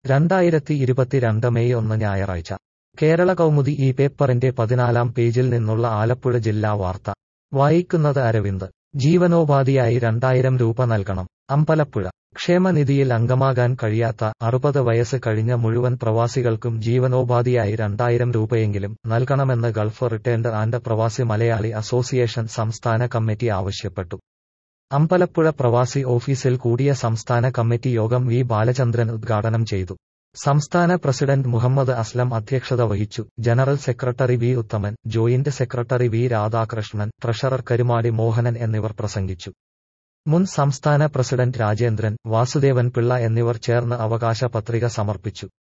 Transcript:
രണ്ടായിരത്തി ഇരുപത്തിരണ്ട് മെയ് ഒന്ന് ഞായറാഴ്ച കേരള കൗമുദി ഈ പേപ്പറിന്റെ പതിനാലാം പേജിൽ നിന്നുള്ള ആലപ്പുഴ ജില്ലാ വാർത്ത വായിക്കുന്നത് അരവിന്ദ് ജീവനോപാധിയായി രണ്ടായിരം രൂപ നൽകണം അമ്പലപ്പുഴ ക്ഷേമനിധിയിൽ അംഗമാകാൻ കഴിയാത്ത അറുപത് വയസ്സ് കഴിഞ്ഞ മുഴുവൻ പ്രവാസികൾക്കും ജീവനോപാധിയായി രണ്ടായിരം രൂപയെങ്കിലും നൽകണമെന്ന് ഗൾഫ് റിട്ടേൺഡ് ആൻഡ് പ്രവാസി മലയാളി അസോസിയേഷൻ സംസ്ഥാന കമ്മിറ്റി ആവശ്യപ്പെട്ടു അമ്പലപ്പുഴ പ്രവാസി ഓഫീസിൽ കൂടിയ സംസ്ഥാന കമ്മിറ്റി യോഗം വി ബാലചന്ദ്രൻ ഉദ്ഘാടനം ചെയ്തു സംസ്ഥാന പ്രസിഡന്റ് മുഹമ്മദ് അസ്ലം അധ്യക്ഷത വഹിച്ചു general secretary V Uthaman joint secretary V Radhakrishnan treasurer Karumadi Mohanan എന്നിവർ പ്രസംഗിച്ചു മുൻ സംസ്ഥാന പ്രസിഡന്റ് രാജേന്ദ്രൻ വാസുദേവൻ പിള്ള എന്നിവർ ചേർന്ന് അവകാശ പത്രിക സമർപ്പിച്ചു